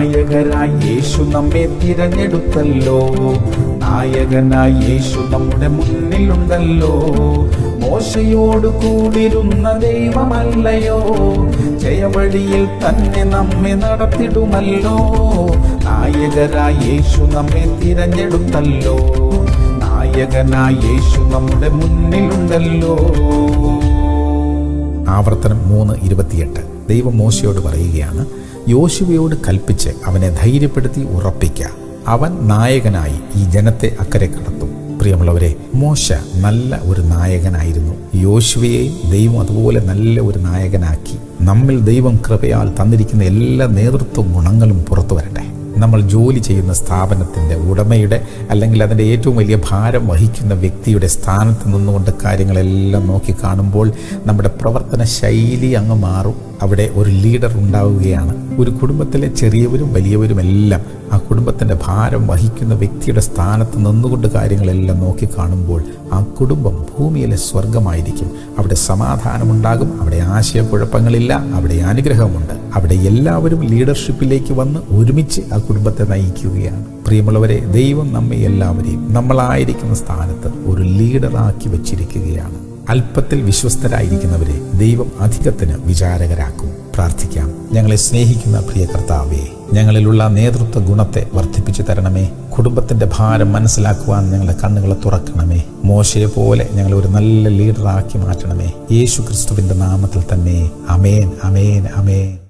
നായകരായി യേശു നമ്മെ തിരഞ്ഞെടുത്തല്ലോ നായകനായി യേശു നമ്മുടെ മുന്നിലുണ്ടല്ലോ മോശയോട് കൂടിരുന്ന ദൈവമല്ലയോ ജയവഴിയിൽ തന്നെ നമ്മെ നടത്തിടുമല്ലോ നായകരായി യേശു നമ്മെ തിരഞ്ഞെടുത്തല്ലോ നായകനായി യേശു നമ്മുടെ മുന്നിലുണ്ടല്ലോ ആവർത്തനം മൂന്ന് ഇരുപത്തിയെട്ട് ദൈവം മോശയോട് പറയുകയാണ് യോശുവയോട് കൽപ്പിച്ച് അവനെ ധൈര്യപ്പെടുത്തി ഉറപ്പിക്ക അവൻ നായകനായി ഈ ജനത്തെ അക്കരെ കടത്തും പ്രിയമുള്ളവരെ മോശ നല്ല ഒരു നായകനായിരുന്നു യോശുവയെയും ദൈവം അതുപോലെ നല്ല ഒരു നായകനാക്കി നമ്മിൽ ദൈവം കൃപയാൽ തന്നിരിക്കുന്ന എല്ലാ നേതൃത്വ ഗുണങ്ങളും പുറത്തു വരട്ടെ നമ്മൾ ജോലി ചെയ്യുന്ന സ്ഥാപനത്തിൻ്റെ ഉടമയുടെ അല്ലെങ്കിൽ അതിൻ്റെ ഏറ്റവും വലിയ ഭാരം വഹിക്കുന്ന വ്യക്തിയുടെ സ്ഥാനത്ത് നിന്നുകൊണ്ട് കാര്യങ്ങളെല്ലാം നോക്കി കാണുമ്പോൾ നമ്മുടെ പ്രവർത്തന ശൈലി അങ്ങ് മാറും അവിടെ ഒരു ലീഡർ ഉണ്ടാവുകയാണ് ഒരു കുടുംബത്തിലെ ചെറിയവരും വലിയവരും എല്ലാം ആ കുടുംബത്തിൻ്റെ ഭാരം വഹിക്കുന്ന വ്യക്തിയുടെ സ്ഥാനത്ത് നിന്നുകൊണ്ട് കാര്യങ്ങളെല്ലാം നോക്കി കാണുമ്പോൾ ആ കുടുംബം ഭൂമിയിലെ സ്വർഗമായിരിക്കും അവിടെ സമാധാനമുണ്ടാകും അവിടെ ആശയക്കുഴപ്പങ്ങളില്ല അവിടെ അനുഗ്രഹമുണ്ട് അവിടെ എല്ലാവരും ലീഡർഷിപ്പിലേക്ക് വന്ന് ഒരുമിച്ച് ആ കുടുംബത്തെ നയിക്കുകയാണ് പ്രിയമുള്ളവരെ ദൈവം നമ്മെ എല്ലാവരെയും നമ്മളായിരിക്കുന്ന സ്ഥാനത്ത് ഒരു ലീഡറാക്കി വച്ചിരിക്കുകയാണ് അല്പത്തിൽ വിശ്വസ്തരായിരിക്കുന്നവരെ ദൈവം അധികത്തിന് വിചാരകരാക്കും പ്രാർത്ഥിക്കാം ഞങ്ങളെ സ്നേഹിക്കുന്ന പ്രിയ കർത്താവേ ഞങ്ങളിലുള്ള നേതൃത്വ ഗുണത്തെ വർദ്ധിപ്പിച്ചു തരണമേ കുടുംബത്തിന്റെ ഭാരം മനസ്സിലാക്കുവാൻ ഞങ്ങളുടെ കണ്ണുകളെ തുറക്കണമേ മോശയെ പോലെ ഞങ്ങളെ ഒരു നല്ല ലീഡറാക്കി മാറ്റണമേ യേശു ക്രിസ്തുവിന്റെ നാമത്തിൽ തന്നെ അമേൻ അമേൻ അമേൻ